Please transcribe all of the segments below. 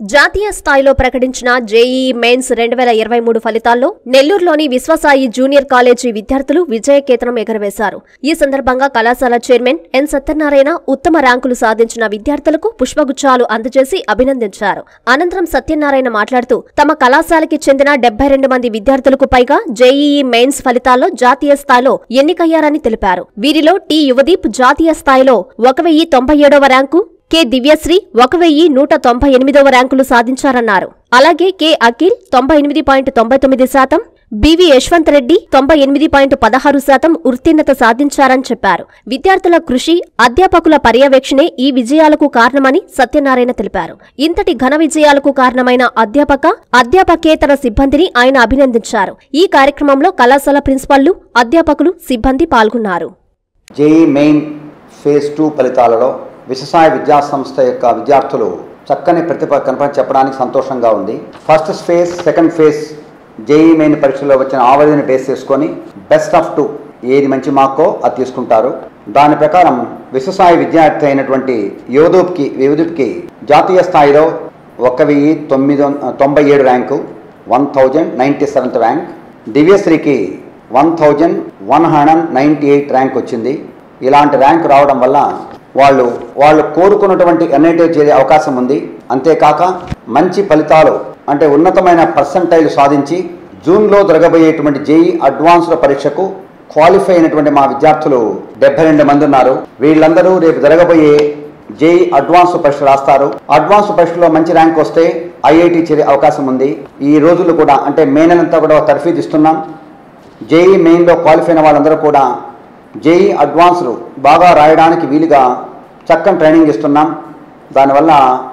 జాతీయ స్థాయిలో ప్రకటించిన జేఈఈ మెయిన్స్ రెండు వేల ఇరవై మూడు ఫలితాల్లో నెల్లూరులోని విశ్వసాయి జూనియర్ కాలేజీ విద్యార్థులు విజయకేతనం ఎగరవేశారు ఈ సందర్భంగా కళాశాల చైర్మన్ ఎన్ సత్యనారాయణ ఉత్తమ ర్యాంకులు సాధించిన విద్యార్థులకు పుష్పగుచ్చాలు అందజేసి అభినందించారు అనంతరం సత్యనారాయణ మాట్లాడుతూ తమ కళాశాలకి చెందిన డెబ్బై రెండు మంది విద్యార్థులకు పైగా జేఈఈ మెయిన్స్ ఫలితాల్లో జాతీయ స్థాయిలో ఎన్నికయ్యారని తెలిపారు వీరిలో టి యువదీప్ జాతీయ స్థాయిలో ఒక వెయ్యి తొంభై ఏడవ ర్యాంకు కె దివ్యశ్రీ ఒక వెయ్యి నూట తొంభై ఎనిమిదవ ర్యాంకులు సాధించారన్నారు అలాగే కె అఖిల్ తొంభై ఎనిమిది పాయింట్ తొంభై తొమ్మిది శాతం బివి యశ్వంత్ రెడ్డి తొంభై ఎనిమిది పాయింట్ పదహారు శాతం ఉత్తీర్ణత సాధించారని చెప్పారు విద్యార్థుల కృషి అధ్యాపకుల పర్యవేక్షణే ఈ విజయాలకు కారణమని సత్యనారాయణ తెలిపారు ఇంతటి ఘన విజయాలకు కారణమైన అధ్యాపక అధ్యాపకేతర సిబ్బందిని ఆయన అభినందించారు ఈ కార్యక్రమంలో కళాశాల ప్రిన్సిపల్లు అధ్యాపకులు సిబ్బంది పాల్గొన్నారు జేఈ మెయిన్ ఫేజ్ టూ ఫలితాలలో విశ్వసాయ విద్యా సంస్థ యొక్క విద్యార్థులు చక్కని ప్రతిభ కనపడి చెప్పడానికి సంతోషంగా ఉంది first phase second phase JEE main పరీక్షలో వచ్చిన ఆవరణని బేస్ చేసుకొని బెస్ట్ ఆఫ్ టూ ఏది మంచి మార్కో అది తీసుకుంటారు దాని ప్రకారం విశ్వసాయ విద్యార్థి అయినటువంటి యోధూప్కి యోధూప్కి జాతీయ స్థాయిలో ఒక వెయ్యి తొమ్మిది వం- తొంభై ఏడు rank one thousand ninety seventh rank దివ్యశ్రీకి one thousand one hundred ninety eight rank వచ్చింది ఇలాంటి ర్యాంక్ రావడం వల్ల వాళ్ళు వాళ్ళు కోరుకున్నటువంటి ఎన్ఐటీ చేరే అవకాశం ఉంది అంతేకాక మంచి ఫలితాలు అంటే ఉన్నతమైన పర్సంటైల్ సాధించి జూన్లో జరగబోయేటువంటి జేఈ అడ్వాన్స్డ్ పరీక్షకు క్వాలిఫై అయినటువంటి మా విద్యార్థులు డెబ్బై రెండు మంది ఉన్నారు వీళ్ళందరూ రేపు జరగబోయే జేఈ అడ్వాన్స్ పరీక్ష రాస్తారు అడ్వాన్స్ పరీక్షలో మంచి ర్యాంక్ వస్తే ఐఐటి చేరే అవకాశం ఉంది ఈ రోజులు కూడా అంటే మే నెలంతా కూడా తర్ఫీదు ఇస్తున్నాం జేఈ మెయిన్లో క్వాలిఫై అయిన వాళ్ళందరూ కూడా జేఈ అడ్వాన్స్లు బాగా రాయడానికి వీలుగా చక్కని ట్రైనింగ్ ఇస్తున్నాం దానివల్ల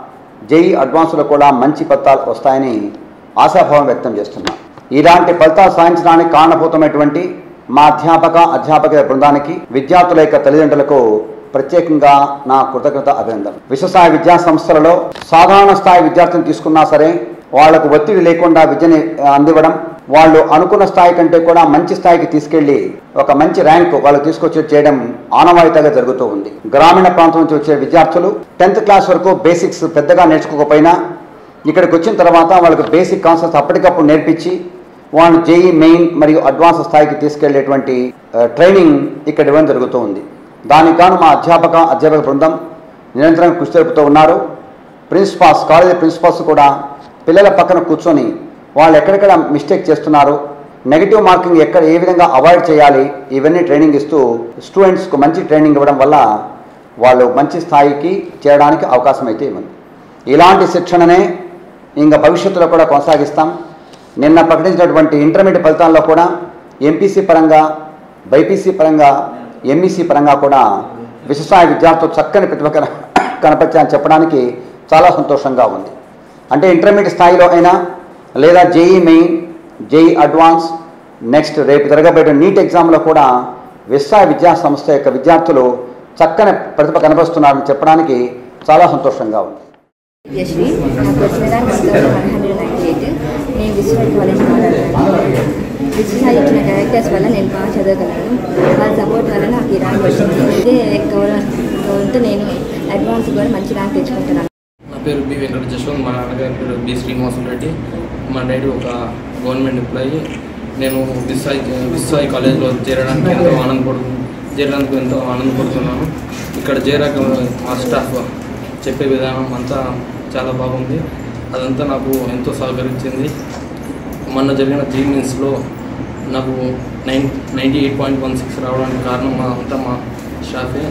జేఈ అడ్వాన్స్లో కూడా మంచి ఫలితాలు వస్తాయని ఆశాభావం వ్యక్తం చేస్తున్నాం ఇలాంటి ఫలితాలు సాధించడానికి కారణభూతమైనటువంటి మా అధ్యాపక అధ్యాపక బృందానికి విద్యార్థుల యొక్క తల్లిదండ్రులకు ప్రత్యేకంగా నా కృతజ్ఞత అభినందన విశ్వసాయ విద్యా సంస్థలలో సాధారణ స్థాయి విద్యార్థులను తీసుకున్నా సరే వాళ్లకు ఒత్తిడి లేకుండా విద్యని ఆ, అందివ్వడం వాళ్ళు అనుకున్న స్థాయి కంటే కూడా మంచి స్థాయికి తీసుకెళ్లి ఒక మంచి ర్యాంకు వాళ్ళు తీసుకొచ్చి చేయడం ఆనవాయితీగా జరుగుతూ ఉంది గ్రామీణ ప్రాంతం నుంచి వచ్చే విద్యార్థులు టెన్త్ క్లాస్ వరకు బేసిక్స్ పెద్దగా నేర్చుకోకపోయినా ఇక్కడికి వచ్చిన తర్వాత వాళ్ళకి బేసిక్ కాన్సెప్ట్స్ అప్పటికప్పుడు నేర్పించి వాళ్ళు జేఈ మెయిన్ మరియు అడ్వాన్స్ స్థాయికి తీసుకెళ్లేటువంటి ఆ, ట్రైనింగ్ ఇక్కడ ఇవ్వడం జరుగుతూ ఉంది దానికి గాను మా అధ్యాపక అధ్యాపక బృందం నిరంతరం కృషి జరుపుతూ ఉన్నారు ప్రిన్సిపాల్స్ కాలేజీ ప్రిన్సిపాల్స్ కూడా పిల్లల పక్కన కూర్చొని వాళ్ళు ఎక్కడెక్కడ మిస్టేక్ చేస్తున్నారు నెగిటివ్ మార్కింగ్ ఎక్కడ ఏ విధంగా అవాయిడ్ చేయాలి ఇవన్నీ ట్రైనింగ్ ఇస్తూ స్టూడెంట్స్కు మంచి ట్రైనింగ్ ఇవ్వడం వల్ల వాళ్ళు మంచి స్థాయికి చేరడానికి అవకాశం అయితే ఉంది ఇలాంటి శిక్షణనే ఇంకా భవిష్యత్తులో కూడా కొనసాగిస్తాం నిన్న ప్రకటించినటువంటి ఇంటర్మీడియట్ ఫలితాల్లో కూడా ఎంపీసీ పరంగా బైపీసీ పరంగా ఎంఈసీ పరంగా కూడా విశ్వసాయ విద్యార్థులు చక్కని ప్రతిభ కన- కనపరిచారని చెప్పడానికి చాలా సంతోషంగా ఉంది అంటే ఇంటర్మీడియట్ స్థాయిలో అయినా లేదా JEE main JEE advance next రేపు జరగబోయే నీట్ ఎగ్జామ్లో కూడా విశ్వసాయ విద్యా సంస్థ యొక్క విద్యార్థులు చక్కని ప్రతిభ కనపరుస్తున్నారని చెప్పడానికి చాలా సంతోషంగా ఉంది యశ్వి నాకు వచ్చిన rank one thousand one hundred ninety eight నేను విశ్వనాథ్ కాలేజ్ మాట్లాడుతున్నాను విశ్వసాయి ఇచ్చిన క్యారెక్టర్స్ వల్ల నేను బాగా చదవగలను వాళ్ళ సపోర్ట్ వల్ల నాకు ఈ ర్యాంక్ వచ్చింది ఇదే గౌరవం గౌరవంతో నేను అడ్వాన్స్ కూడా మంచి ర్యాంక్ తెచ్చుకుంటున్నాను నా పేరు బి వెంకట జశ్వంత్ మా నాన్నగారి పేరు బి శ్రీనివాసం రెడ్డి మా డాడీ ఒక గవర్నమెంట్ ఎంప్లాయీ నేను విశ్వాయి విశ్వాయి కాలేజ్లో చేరడానికి ఎంతో ఆనందపడు చేరడానికి ఎంతో ఆనందపడుతున్నాను ఇక్కడ చేరాక మా స్టాఫ్ చెప్పే విధానం అంతా చాలా బాగుంది అదంతా నాకు ఎంతో సహకరించింది మొన్న జరిగిన జీ మీన్స్లో నాకు nine ninety eight point one six రావడానికి కారణం మా అంతా మా స్టాఫే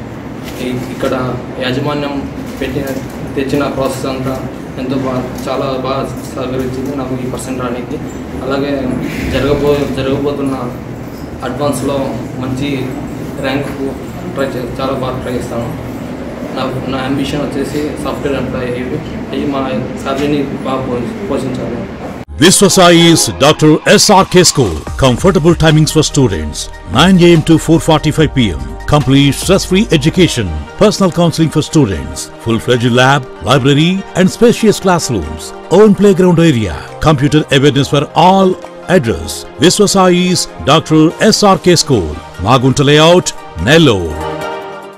ఈ- ఇక్కడ యాజమాన్యం పెట్టిన తెచ్చిన ప్రాసెస్ అంతా ఎంతో బాగా చాలా బాగా సహకరించింది నాకు ఈ పర్సెంట్ రానికి అలాగే జరగబో జరగబోతున్న అడ్వాన్స్లో మంచి ర్యాంక్ ట్రై చే చాలా బాగా ట్రై చేస్తాను నాకు నా అంబిషన్ వచ్చేసి సాఫ్ట్వేర్ ఎంప్లాయీ అయ్యి అయ్యి మా శాలరీని బాగా పో- పోషించాలి Viswasai's Dr. SRK School. Comfortable timings for students 9 am to 4:45 pm. Complete stress-free education. Personal counseling for students. Full-fledged lab, library, and spacious classrooms. Own playground area. Computer awareness for all. Address: Viswasai's Dr. SRK School. Magunta Layout, Nellore.